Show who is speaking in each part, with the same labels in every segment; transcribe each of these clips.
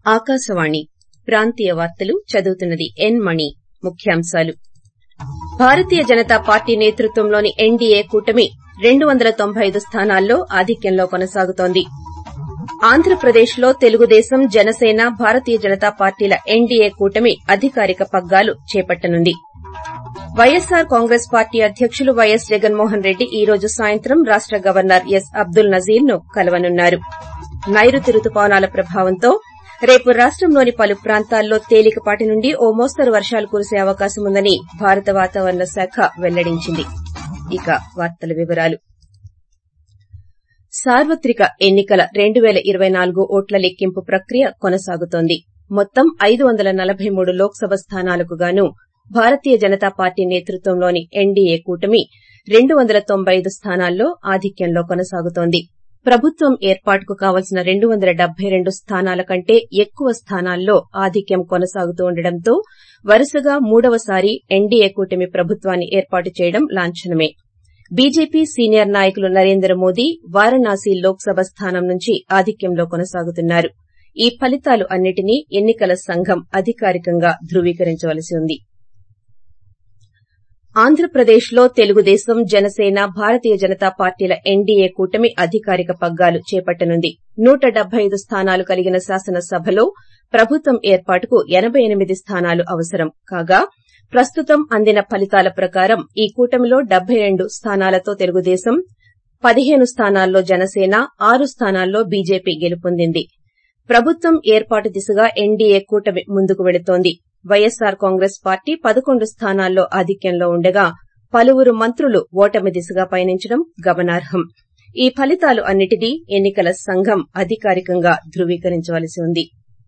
Speaker 1: ఆకాశవాణి ప్రాంతీయ వార్తలు చదువుతున్నది ఎన్ మణి ముఖ్యాంశాలు భారతీయ జనతా పార్టీ నేతృత్వంలోని ఎన్డీఏ కూటమి రెండు వందల తొంభై ఐదు స్థానాల్లో ఆధిక్యంలో కొనసాగుతోంది ఆంధ్రప్రదేశ్లో తెలుగుదేశం జనసేన భారతీయ జనతా పార్టీల ఎన్డీఏ కూటమి అధికారిక పగ్గాలు చేపట్టనుంది వైఎస్సార్ కాంగ్రెస్ పార్టీ అధ్యకులు వైఎస్ జగన్మోహన్ రెడ్డి ఈ రోజు సాయంత్రం రాష్ట గవర్నర్ ఎస్ అబ్దుల్ నజీర్ ను కలవనున్నారు నైరుతి రుతుపవనాల ప్రభావంతో రేపు రాష్టంలోని పలు ప్రాంతాల్లో తేలికపాటి నుండి ఓ మోస్తరు వర్షాలు కురిసే అవకాశం ఉందని భారత వాతావరణ శాఖ వెల్లడించింది ఇక వార్తల వివరాలు సార్వత్రిక ఎన్నికల రెండు పేల ఇరవై నాలుగు ఓట్ల లెక్కింపు ప్రక్రియ కొనసాగుతోంది మొత్తం ఐదు వందల నలభై మూడు లోక్సభ స్థానాలకు గాను భారతీయ జనతా పార్టీ నేతృత్వంలోని ఎన్డీఏ కూటమి రెండు వందల తొంభై ఐదు స్థానాల్లో ఆధిక్యంలో కొనసాగుతోంది ప్రభుత్వం ఏర్పాటుకు కావలసిన రెండు వందల డెబ్బై రెండు స్థానాల కంటే ఎక్కువ స్థానాల్లో ఆధిక్యం కొనసాగుతూ ఉండడంతో వరుసగా మూడవసారి ఎన్డీఏ కూటమి ప్రభుత్వాన్ని ఏర్పాటు చేయడం లాంఛనమే బీజేపీ సీనియర్ నాయకులు నరేంద్ర మోదీ వారణాసి లోక్సభ స్థానం నుంచి ఆధిక్యంలో కొనసాగుతున్నారు ఈ ఫలితాలు అన్నిటినీ ఎన్నికల సంఘం అధికారికంగా ధృవీకరించవలసి ఉంది ఆంధ్రప్రదేశ్లో తెలుగుదేశం జనసేన భారతీయ జనతా పార్టీల ఎన్డీఏ కూటమి అధికారిక పగ్గాలు చేపట్టనుంది నూట డెబ్బై ఐదు స్థానాలు కలిగిన శాసనసభలో ప్రభుత్వం ఏర్పాటుకు ఎనబై ఎనిమిది స్థానాలు అవసరం కాగా ప్రస్తుతం అందిన ఫలితాల ప్రకారం ఈ కూటమిలో డెబ్బై రెండు స్థానాలతో తెలుగుదేశం పదిహేను స్థానాల్లో జనసేన ఆరు స్థానాల్లో బీజేపీ గెలుపొందింది ప్రభుత్వం ఏర్పాటు దిశగా ఎన్డీఏ కూటమి ముందుకు వెళుతోంది వైఎస్సార్ కాంగ్రెస్ పార్టీ పదకొండు స్థానాల్లో ఆధిక్యంలో ఉండగా పలువురు మంత్రులు ఓటమి దిశగా పయనించడం గమనార్హం ఈ ఫలితాలు అన్నిటినీ ఎన్నికల సంఘం అధికారికంగా ధృవీకరించవలసి ఉంది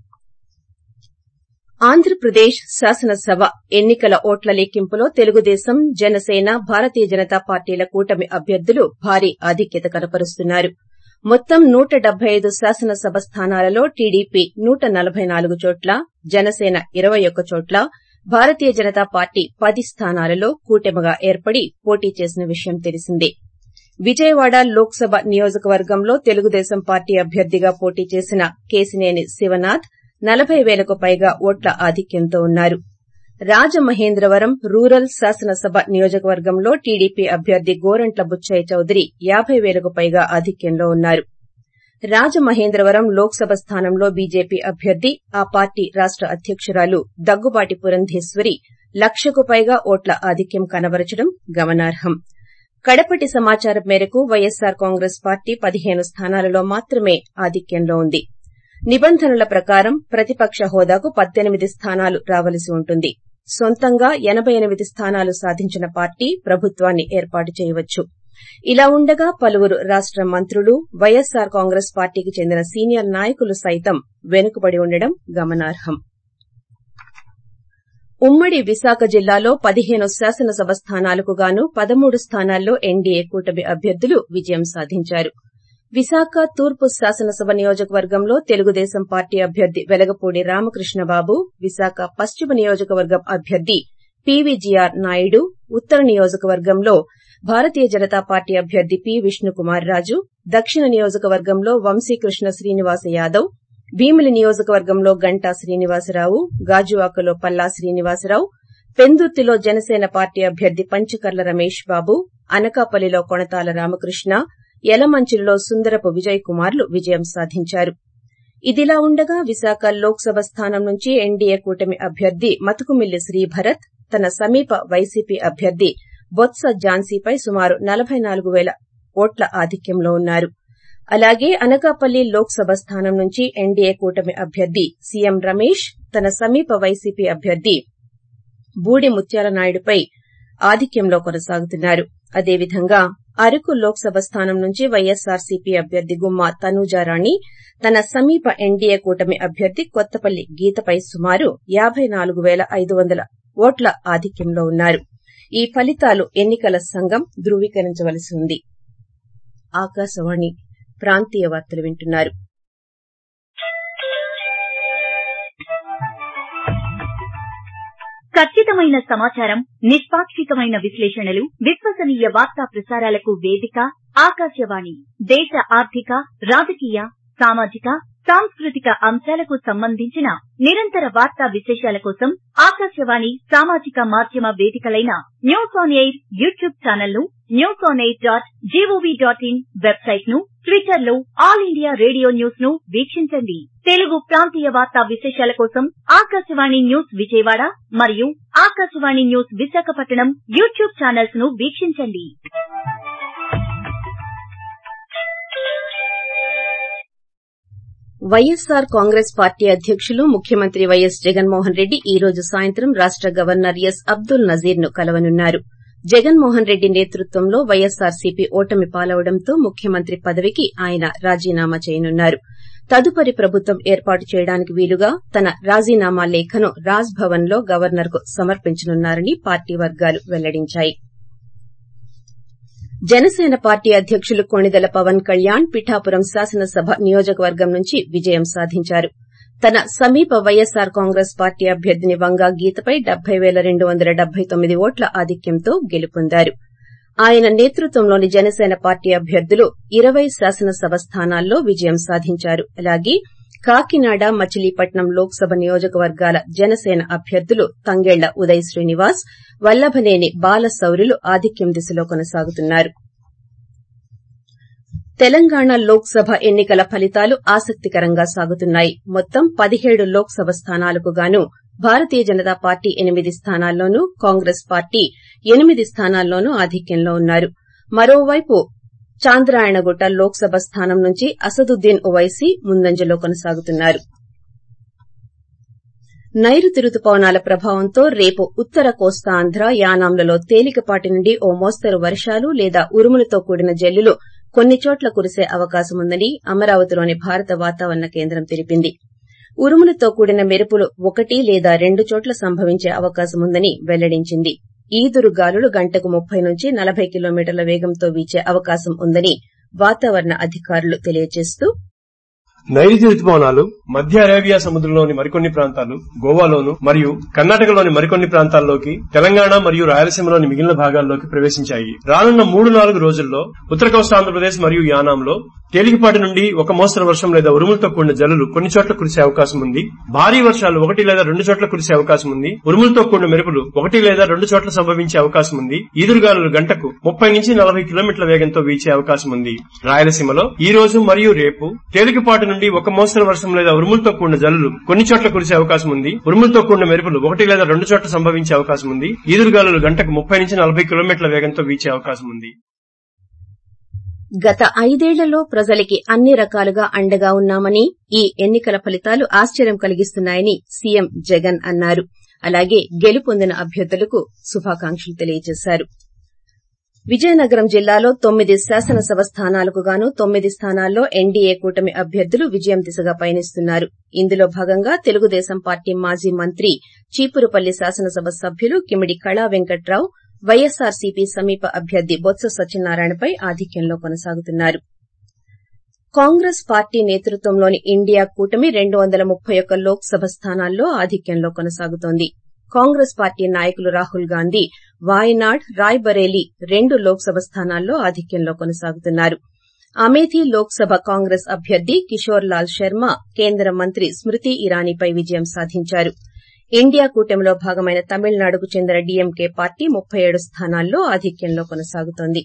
Speaker 1: ఆంధ్రప్రదేశ్ శాసనసభ ఎన్నికల ఓట్ల లెక్కింపులో తెలుగుదేశం జనసేన భారతీయ జనతా పార్టీల కూటమి అభ్యర్థులు భారీ ఆధిక్యత కనపరుస్తున్నారు మొత్తం నూట డెబ్బై ఐదు శాసనసభ స్థానాలలో టీడీపీ నూట నలభై నాలుగు చోట్ల జనసేన ఇరవై ఒక్క చోట్ల భారతీయ జనతా పార్టీ పది స్థానాలలో కూటమిగా ఏర్పడి పోటీ చేసిన విషయం తెలిసిందే విజయవాడ లోక్సభ నియోజకవర్గంలో తెలుగుదేశం పార్టీ అభ్యర్థిగా పోటీ చేసిన కేశినేని శివనాథ్ నలభై పేలకు పైగా ఓట్ల ఆధిక్యంతో ఉన్నారు రాజమహేంద్రవరం రూరల్ శాసనసభ నియోజకవర్గంలో టీడీపీ అభ్యర్థి గోరంట్ల బుచ్చయ్య చౌదరి యాబై పేలకు పైగా ఆధిక్యంలో ఉన్నారు రాజమహేంద్రవరం లోక్సభ స్థానంలో బీజేపీ అభ్యర్థి ఆ పార్టీ రాష్ట అధ్యకురాలు దగ్గుబాటి పురంధేశ్వరి లక్షకు పైగా ఓట్ల ఆధిక్యం కనబరచడం గమనార్హం కడపటి సమాచారం మేరకు వైఎస్సార్ కాంగ్రెస్ పార్టీ పదిహేను స్థానాలలో మాత్రమే ఆధిక్యంలో ఉంది నిబంధనల ప్రకారం ప్రతిపక్ష హోదాకు పద్దెనిమిది స్థానాలు రావలసి ఉంటుంది సొంతంగా ఎనబై ఎనిమిది స్థానాలు సాధించిన పార్టీ ప్రభుత్వాన్ని ఏర్పాటు చేయవచ్చు ఇలా ఉండగా పలువురు రాష్ట మంత్రులు వైఎస్సార్ కాంగ్రెస్ పార్టీకి చెందిన సీనియర్ నాయకులు సైతం వెనుకబడి ఉండడం గమనార్హం ఉమ్మడి విశాఖ జిల్లాలో పదిహేను శాసనసభ స్థానాలకు గాను పదమూడు స్థానాల్లో ఎన్డీఏ కూటమి అభ్యర్థులు విజయం సాధించారు విశాఖ తూర్పు శాసనసభ నియోజకవర్గంలో తెలుగుదేశం పార్టీ అభ్యర్థి వెలగపూడి రామకృష్ణబాబు విశాఖ పశ్చిమ నియోజకవర్గం అభ్యర్థి పీవీజీఆర్ నాయుడు ఉత్తర నియోజకవర్గంలో భారతీయ జనతా పార్టీ అభ్యర్థి పి విష్ణుకుమార్ రాజు దక్షిణ నియోజకవర్గంలో వంశీకృష్ణ శ్రీనివాస యాదవ్ భీమిలి నియోజకవర్గంలో గంటా శ్రీనివాసరావు గాజువాకలో పల్లా శ్రీనివాసరావు పెందుర్తిలో జనసేన పార్టీ అభ్యర్థి పంచకర్ల రమేష్ బాబు అనకాపల్లిలో కొణతాల రామకృష్ణ యలమంచిలిలో సుందరపు విజయ్ కుమార్లు విజయం సాధించారు ఇదిలా ఉండగా విశాఖ లోక్సభ స్థానం నుంచి ఎన్డీఏ కూటమి అభ్యర్థి మతుకుమిల్లి శ్రీభరత్ తన సమీప వైసీపీ అభ్యర్థి బొత్స ఝాన్సీపై సుమారు నలభై నాలుగు పేల ఓట్ల ఆధిక్యంలో ఉన్నారు అలాగే అనకాపల్లి లోక్సభ స్థానం నుంచి ఎన్డీఏ కూటమి అభ్యర్థి సీఎం రమేష్ తన సమీప వైసీపీ అభ్యర్థి బూడి ముత్యాల నాయుడుపై ఆధిక్యంలో కొనసాగుతున్నారు అదేవిధంగా అరకు లోక్సభ స్థానం నుంచి వైఎస్సార్సీపీ అభ్యర్థి గుమ్మా తనూజారాణి తన సమీప ఎన్డీఏ కూటమి అభ్యర్థి కొత్తపల్లి గీతపై సుమారు యాబై నాలుగు పేల ఐదు వందల ఓట్ల ఆధిక్యంలో ఉన్నారు ఈ ఫలితాలు ఎన్నికల సంఘం ధృవీకరించవలసి ఉంది ఆకాశవాణి ప్రాంతీయ వార్తలు వింటున్నారు
Speaker 2: ఖచ్చితమైన సమాచారం నిష్పాక్షికమైన విశ్లేషణలు విశ్వసనీయ వార్తా ప్రసారాలకు వేదిక ఆకాశవాణి దేశ ఆర్థిక రాజకీయ సామాజిక సాంస్కృతిక అంశాలకు సంబంధించిన నిరంతర వార్తా విశేషాల కోసం ఆకాశవాణి సామాజిక మాధ్యమ వేదికలైన news on air YouTube channel ను news on air dot GOV dot in website ను ట్విట్టర్ లో ఆల్ ఇండియా రేడియో న్యూస్ ను వీక్షించండి తెలుగు ప్రాంతీయ వార్తా విశేషాల కోసం ఆకాశవాణి న్యూస్ విజయవాడ మరియు Akashvani news Visakhapatnam YouTube channels ను వీక్షించండి
Speaker 1: వైఎస్సార్ కాంగ్రెస్ పార్టీ అధ్యకులు ముఖ్యమంత్రి వైఎస్ జగన్మోహన్ రెడ్డి ఈ రోజు సాయంత్రం రాష్ట గవర్నర్ ఎస్ అబ్దుల్ నజీర్ ను కలవనున్నారు జగన్మోహన్ రెడ్డి నేతృత్వంలో వైఎస్సార్సీపీ ఓటమి పాలవడంతో ముఖ్యమంత్రి పదవికి ఆయన రాజీనామా చేయనున్నారు తదుపరి ప్రభుత్వం ఏర్పాటు చేయడానికి వీలుగా తన రాజీనామా లేఖను రాజ్ భవన్ లో గవర్నర్ కు సమర్పించనున్నారని పార్టీ వర్గాలు వెల్లడించాయి జనసేన పార్టీ అధ్యకులు కొణిదెల పవన్ కళ్యాణ్ పిఠాపురం శాసనసభ నియోజకవర్గం నుంచి విజయం సాధించారు తన సమీప వైఎస్సార్ కాంగ్రెస్ పార్టీ అభ్యర్థిని వంగా గీతపై డెబ్బై పేల రెండు వందల డెబ్బై తొమ్మిది ఓట్ల ఆధిక్యంతో గెలుపొందారు ఆయన నేతృత్వంలోని జనసేన పార్టీ అభ్యర్థులు ఇరవై శాసనసభ స్థానాల్లో విజయం సాధించారు అలాగే కాకినాడ మచిలీపట్నం లోక్సభ నియోజకవర్గాల జనసేన అభ్యర్థులు తంగెళ్ల ఉదయ్ శ్రీనివాస్ వల్లభనేని బాలశౌరులు ఆధిక్యం దిశలో కొనసాగుతున్నారు తెలంగాణ లోక్సభ ఎన్ని కల ఫలితాలు ఆసక్తికరంగా సాగుతున్నాయి మొత్తం పదిహేడు లోక్సభ స్థానాలకు గాను భారతీయ జనతా పార్టీ ఎనిమిది స్థానాల్లోనూ కాంగ్రెస్ పార్టీ ఎనిమిది స్థానాల్లోనూ ఆధిక్యంలో ఉన్నారు మరోవైపు చాంద్రాయణగుట్ట లోక్సభ స్థానం నుంచి అసదుద్దీన్ ఓవైసీ ముందంజలో కొనసాగుతున్నారు నైరుతి రుతుపవనాల ప్రభావంతో రేపు ఉత్తర కోస్తాంధ్ర యానాంలలో తేలికపాటి నుండి ఓ మోస్తరు వర్షాలు లేదా ఉరుములతో కూడిన జల్లులు కొన్ని చోట్ల కురిసే అవకాశముందని అమరావతిలోని భారత వాతావరణ కేంద్రం తెలిపింది ఉరుములతో కూడిన మెరుపులు ఒకటి లేదా రెండు చోట్ల సంభవించే అవకాశముందని వెల్లడించింది ఈదురు గాలులు గంటకు ముప్పై నుంచి నలభై కిలోమీటర్ల వేగంతో వీచే అవకాశం ఉందని వాతావరణ అధికారులు తెలియజేస్తూ
Speaker 3: నైరుతి రుతుపవనాలు మధ్య అరేబియా సముద్రంలోని మరికొన్ని ప్రాంతాలు గోవాలోను మరియు కర్ణాటకలోని మరికొన్ని ప్రాంతాల్లోకి తెలంగాణ మరియు రాయలసీమలోని మిగిలిన భాగాల్లోకి ప్రవేశించాయి రానున్న మూడు నాలుగు రోజుల్లో ఉత్తర కోస్తా ఆంధ్రప్రదేశ్ మరియు యానాంలో తేలికపాటి నుండి ఒక మోస్తరు వర్షం లేదా ఉరుములతో కూడిన జల్లులు కొన్ని చోట్ల కురిసే అవకాశం ఉంది భారీ వర్షాలు ఒకటి లేదా రెండు చోట్ల కురిసే అవకాశం ఉంది ఉరుములతో కూడిన మెరుపులు ఒకటి లేదా రెండు చోట్ల సంభవించే అవకాశం ఉంది ఈదురుగాలులు గంటకు ముప్పై నుంచి నలభై కిలోమీటర్ల వేగంతో వీచే అవకాశం ఉంది రాయలసీమలో ఈ రోజు మరియు రేపు తేలికపాటి నుండి ఒక మోస్తరు వర్షం లేదా ఉరుములతో కూడిన జల్లులు కొన్ని చోట్ల కురిసే అవకాశం ఉంది ఉరుములతో కూడిన మెరుపులు ఒకటి లేదా రెండు చోట్ల సంభవించే అవకాశం ఉంది ఈదురుగాలులు గంటకు ముప్పై నుంచి నలభై కిలోమీటర్ల వేగంతో వీచే అవకాశం ఉంది
Speaker 1: గత ఐదేళ్లలో ప్రజలకి అన్ని రకాలుగా అండగా ఉన్నామని ఈ ఎన్నికల ఫలితాలు ఆశ్చర్యం కలిగిస్తున్నాయని సీఎం జగన్ అన్నారు అలాగే గెలుపొందిన అభ్యర్థులకు శుభాకాంక్షలు తెలియజేశారు విజయనగరం జిల్లాలో తొమ్మిది శాసనసభ స్థానాలకు గాను తొమ్మిది స్థానాల్లో ఎన్డీఏ కూటమి అభ్యర్థులు విజయం దిశగా పయనిస్తున్నారు ఇందులో భాగంగా తెలుగుదేశం పార్టీ మాజీ మంత్రి చీపురుపల్లి శాసనసభ సభ్యులు కిమిడి కళా వెంకట్రావు వైఎస్సార్సీపీ సమీప అభ్యర్థి బొత్స సత్యనారాయణపై ఆధిక్యంలో కొనసాగుతున్నారు కాంగ్రెస్ పార్టీ నేతృత్వంలోని ఇండియా కూటమి రెండు వందల ముప్పై ఒక్క లోక్సభ స్థానాల్లో ఆధిక్యంలో కొనసాగుతోంది కాంగ్రెస్ పార్టీ నాయకులు రాహుల్ గాంధీ వాయనాడ్ రాయ్బరేలీ రెండు లోక్సభ స్థానాల్లో ఆధిక్యంలో కొనసాగుతున్నారు అమేథీ లోక్సభ కాంగ్రెస్ అభ్యర్థి కిషోర్ లాల్ శర్మ కేంద్ర మంత్రి స్మృతి ఇరానీపై విజయం సాధించారు ఇండియా కూటమిలో భాగమైన తమిళనాడుకు చెందిన డీఎంకే పార్టీ ముప్పై ఏడు స్థానాల్లో ఆధిక్యంలో కొనసాగుతోంది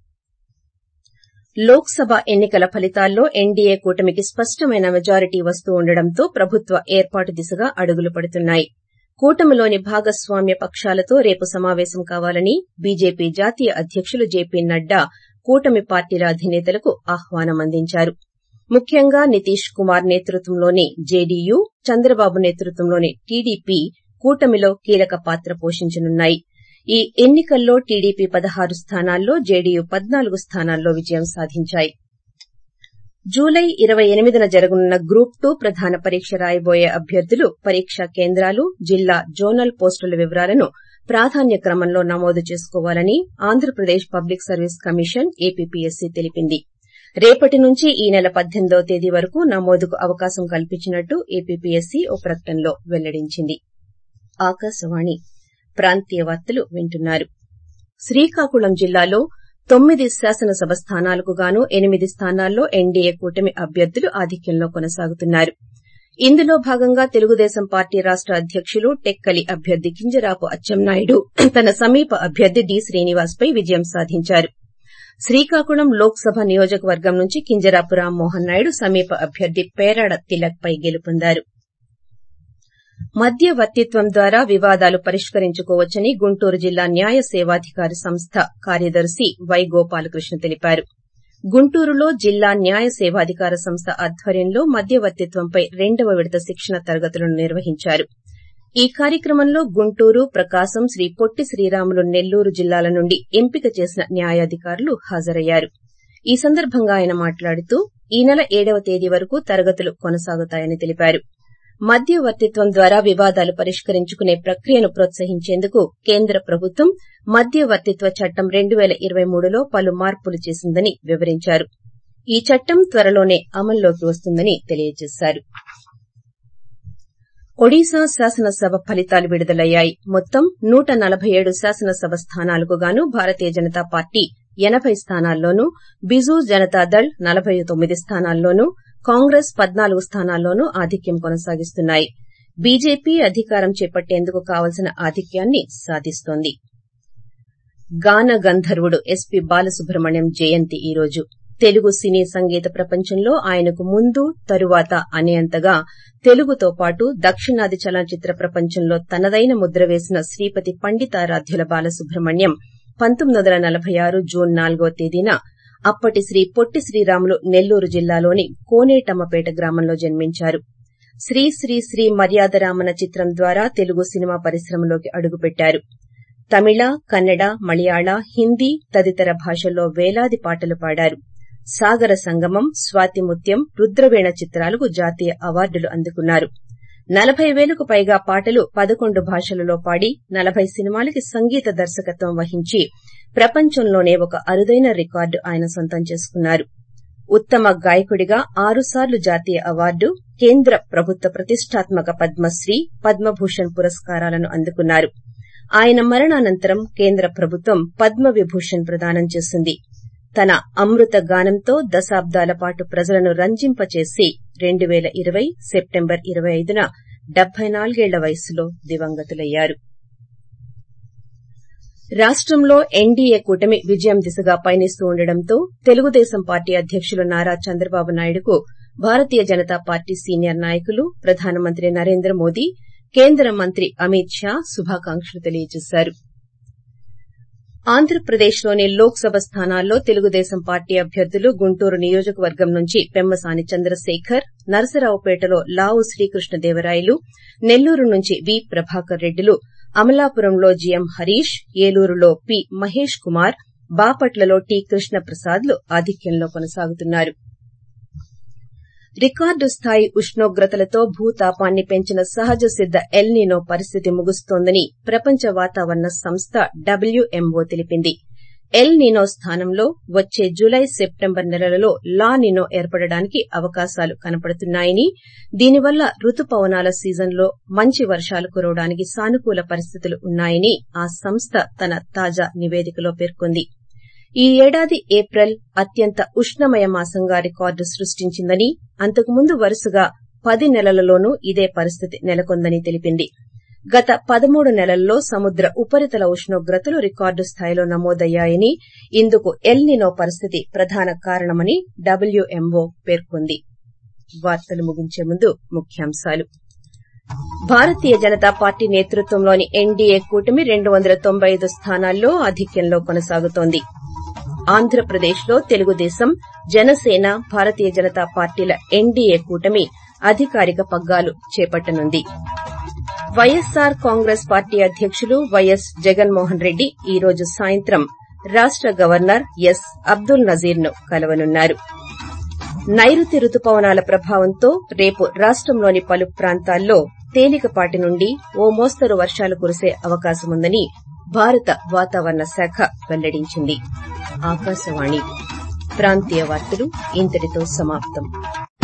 Speaker 1: లోక్సభ ఎన్నికల ఫలితాల్లో ఎన్డీఏ కూటమికి స్పష్టమైన మెజారిటీ వస్తూ ఉండడంతో ప్రభుత్వ ఏర్పాటు దిశగా అడుగులు పడుతున్నాయి కూటమిలోని భాగస్వామ్య పక్షాలతో రేపు సమావేశం కావాలని బీజేపీ జాతీయ అధ్యకులు జేపీ నడ్డా కూటమి పార్టీల అధినేతలకు ఆహ్వానం అందించారు ముఖ్యంగా నితీష్ కుమార్ నేతృత్వంలోని జేడీయూ చంద్రబాబు నేతృత్వంలోని టీడీపీ కూటమిలో కీలక పాత్ర పోషించనున్నాయి ఈ ఎన్నికల్లో టీడీపీ పదహారు స్థానాల్లో జేడీయూ పద్నాలుగు స్థానాల్లో విజయం సాధించాయి జూలై ఇరవై ఎనిమిదిన జరగనున్న గ్రూప్ టూ ప్రధాన పరీక్ష రాయబోయే అభ్యర్థులు పరీక్షా కేంద్రాలు జిల్లా జోనల్ పోస్టుల వివరాలను ప్రాధాన్య క్రమంలో నమోదు చేసుకోవాలని Andhra Pradesh public service commission APPSC తెలిపింది రేపటి నుంచి ఈ నెల పద్దెనిమిదవ తేదీ వరకు నమోదుకు అవకాశం కల్పించినట్టు ఏపీపీఎస్సీ ఓ ప్రకటనలో వెల్లడించింది ఆకాశవాణి ప్రాంతీయ వార్తలు వింటున్నారు శ్రీకాకుళం జిల్లాలో తొమ్మిది శాసనసభ స్థానాలకు గాను ఎనిమిది స్థానాల్లో ఎన్డీఏ కూటమి అభ్యర్థులు ఆధిక్యంలో కొనసాగుతున్నారు ఇందులో భాగంగా తెలుగుదేశం పార్టీ రాష్ట అధ్యకులు టెక్కలి అభ్యర్థి కింజరాపు అచ్చెన్నాయుడు తన సమీప అభ్యర్థి డి శ్రీనివాస్ పై విజయం సాధించారు శ్రీకాకుళం లోక్సభ నియోజకవర్గం నుంచి కింజరాపు రామ్మోహన్ నాయుడు సమీప అభ్యర్థి పేరాడ తిలక్ పై గెలుపొందారు మధ్యవర్తిత్వం ద్వారా వివాదాలు పరిష్కరించుకోవచ్చని గుంటూరు జిల్లా న్యాయ సేవాధికారి సంస్థ కార్యదర్శి వై గోపాలకృష్ణ తెలిపారు గుంటూరులో జిల్లా న్యాయ సేవాధికార సంస్థ ఆధ్వర్యంలో మధ్యవర్తిత్వంపై రెండవ విడత శిక్షణ తరగతులను నిర్వహించారు ఈ కార్యక్రమంలో గుంటూరు ప్రకాశం శ్రీ పొట్టి శ్రీరాములు నెల్లూరు జిల్లాల నుండి ఎంపిక చేసిన న్యాయాధికారులు హాజరయ్యారు ఈ సందర్భంగా ఆయన మాట్లాడుతూ ఈ నెల ఏడవ తేదీ వరకు తరగతులు కొనసాగుతాయని తెలిపారు మధ్యవర్తిత్వం ద్వారా వివాదాలు పరిష్కరించుకునే ప్రక్రియను ప్రోత్సహించేందుకు కేంద్ర ప్రభుత్వం మధ్యవర్తిత్వ చట్టం రెండు పేల ఇరవై మూడులో పలు మార్పులు చేసిందని వివరించారు ఈ చట్టం త్వరలోనే అమల్లోకి వస్తుందని తెలియజేశారు ఒడిశా శాసనసభ ఫలితాలు విడుదలయ్యాయి మొత్తం నూట నలభై ఏడు శాసనసభ స్థానాలకు గాను భారతీయ జనతా పార్టీ ఎనబై స్థానాల్లోనూ బిజూ జనతాదళ్ నలభై తొమ్మిది స్థానాల్లోనూ కాంగ్రెస్ పద్నాలుగు స్థానాల్లోనూ ఆధిక్యం కొనసాగిస్తున్నాయి బీజేపీ అధికారం చేపట్టేందుకు కావలసిన ఆధిక్యాన్ని సాధిస్తోంది గాన గంధర్వుడు ఎస్పీ బాలసుబ్రహ్మణ్యం జయంతి ఈ రోజు తెలుగు సినీ సంగీత ప్రపంచంలో ఆయనకు ముందు తరువాత అనేంతగా తెలుగుతో పాటు దక్షిణాది చలనచిత్ర ప్రపంచంలో తనదైన ముద్ర వేసిన శ్రీపతి పండితారాధ్యుల బాలసుబ్రహ్మణ్యం పంతొమ్మిది వందల నలభై ఆరు జూన్ నాలుగో తేదీన అప్పటి శ్రీ పొట్టి శ్రీరాములు నెల్లూరు జిల్లాలోని కోనేటమ్మపేట గ్రామంలో జన్మించారు శ్రీ శ్రీ శ్రీ మర్యాదరామన చిత్రం ద్వారా తెలుగు సినిమా పరిశ్రమలోకి అడుగుపెట్టారు తమిళ కన్నడ మలయాళ హిందీ తదితర భాషల్లో వేలాది పాటలు పాడారు సాగర సంగమం స్వాతిముత్యం రుద్రవీణ చిత్రాలకు జాతీయ అవార్డులు అందుకున్నారు నలభై వేలకు పైగా పాటలు పదకొండు భాషలలో పాడి నలభై సినిమాలకి సంగీత దర్శకత్వం వహించి ప్రపంచంలోనే ఒక అరుదైన రికార్డు ఆయన సొంతం చేసుకున్నారు ఉత్తమ గాయకుడిగా ఆరుసార్లు జాతీయ అవార్డు కేంద్ర ప్రభుత్వ ప్రతిష్టాత్మక పద్మశ్రీ పద్మభూషణ్ పురస్కారాలను అందుకున్నారు ఆయన మరణానంతరం కేంద్ర ప్రభుత్వం పద్మవిభూషణ్ ప్రదానం చేసింది తన అమృత గానంతో దశాబ్దాల పాటు ప్రజలను రంజింపచేసి రెండు పేల ఇరవై సెప్టెంబర్ ఇరవై ఐదున డెబ్బై నాలుగేళ్ల వయసులో దివంగతులయ్యారు రాష్టంలో ఎన్డీఏ కూటమి విజయం దిశగా పయనిస్తూ ఉండడంతో తెలుగుదేశం పార్టీ అధ్యకులు నారా చంద్రబాబు నాయుడుకు భారతీయ జనతా పార్టీ సీనియర్ నాయకులు ప్రధానమంత్రి నరేంద్ర మోదీ కేంద్ర మంత్రి అమిత్ షా శుభాకాంక్షలు తెలియజేశారు ఆంధ్రప్రదేశ్లోని లోక్సభ స్థానాల్లో తెలుగుదేశం పార్టీ అభ్యర్థులు గుంటూరు నియోజకవర్గం నుంచి పెమ్మసాని చంద్రశేఖర్ నరసరావుపేటలో లావు శ్రీకృష్ణదేవరాయలు నెల్లూరు నుంచి వి ప్రభాకర్ రెడ్డిలు అమలాపురంలో జీఎం హరీష్ ఏలూరులో పి మహేష్ కుమార్ బాపట్లలో టి కృష్ణప్రసాద్లు ఆధిక్యంలో కొనసాగుతున్నారు రికార్డు స్థాయి ఉష్ణోగ్రతలతో భూతాపాన్ని పెంచిన సహజ సిద్ద ఎల్నినో పరిస్థితి ముగుస్తోందని ప్రపంచ వాతావరణ సంస్థ డబ్ల్యూఎంఓ తెలిపింది ఎల్ నినో స్థానంలో వచ్చే జులై సెప్టెంబర్ నెలలలో లా నినో ఏర్పడడానికి అవకాశాలు కనపడుతున్నాయని దీనివల్ల రుతుపవనాల సీజన్లో మంచి వర్షాలు కురవడానికి సానుకూల పరిస్థితులు ఉన్నాయని ఆ సంస్థ తన తాజా నివేదికలో పేర్కొంది ఈ ఏడాది ఏప్రిల్ అత్యంత ఉష్ణమయ మాసంగా రికార్డు సృష్టించిందని అంతకుముందు వరుసగా పది నెలలలోనూ ఇదే పరిస్థితి నెలకొందని తెలిపింది గత పదమూడు నెలల్లో సముద్ర ఉపరితల ఉష్ణోగ్రతలు రికార్డు స్థాయిలో నమోదయ్యాయని ఇందుకు ఎల్ నినో పరిస్థితి ప్రధాన కారణమని డబ్ల్యూఎంఓ పేర్కొంది వార్తలు ముగించే ముందు ముఖ్యాంశాలు భారతీయ జనతా పార్టీ నేతృత్వంలోని ఎన్డీఏ కూటమి రెండు వందల తొంభై ఐదు స్థానాల్లో ఆధిక్యంలో కొనసాగుతోంది ఆంధ్రప్రదేశ్లో తెలుగుదేశం జనసేన భారతీయ జనతా పార్టీల ఎన్డీఏ కూటమి అధికారిక పగ్గాలు చేపట్టనుంది వైఎస్సార్ కాంగ్రెస్ పార్టీ అధ్యకులు వైఎస్ జగన్మోహన్ రెడ్డి ఈ రోజు సాయంత్రం రాష్ట గవర్నర్ ఎస్ అబ్దుల్ నజీర్ ను కలవనున్నారు నైరుతి రుతుపవనాల ప్రభావంతో రేపు రాష్టంలోని పలు ప్రాంతాల్లో తేలికపాటి నుండి ఓ మోస్తరు వర్షాలు కురిసే అవకాశముందని భారత వాతావరణ శాఖ వెల్లడించింది ఆకాశవాణి ప్రాంతీయ వార్తలు ఇంతటితో సమాప్తం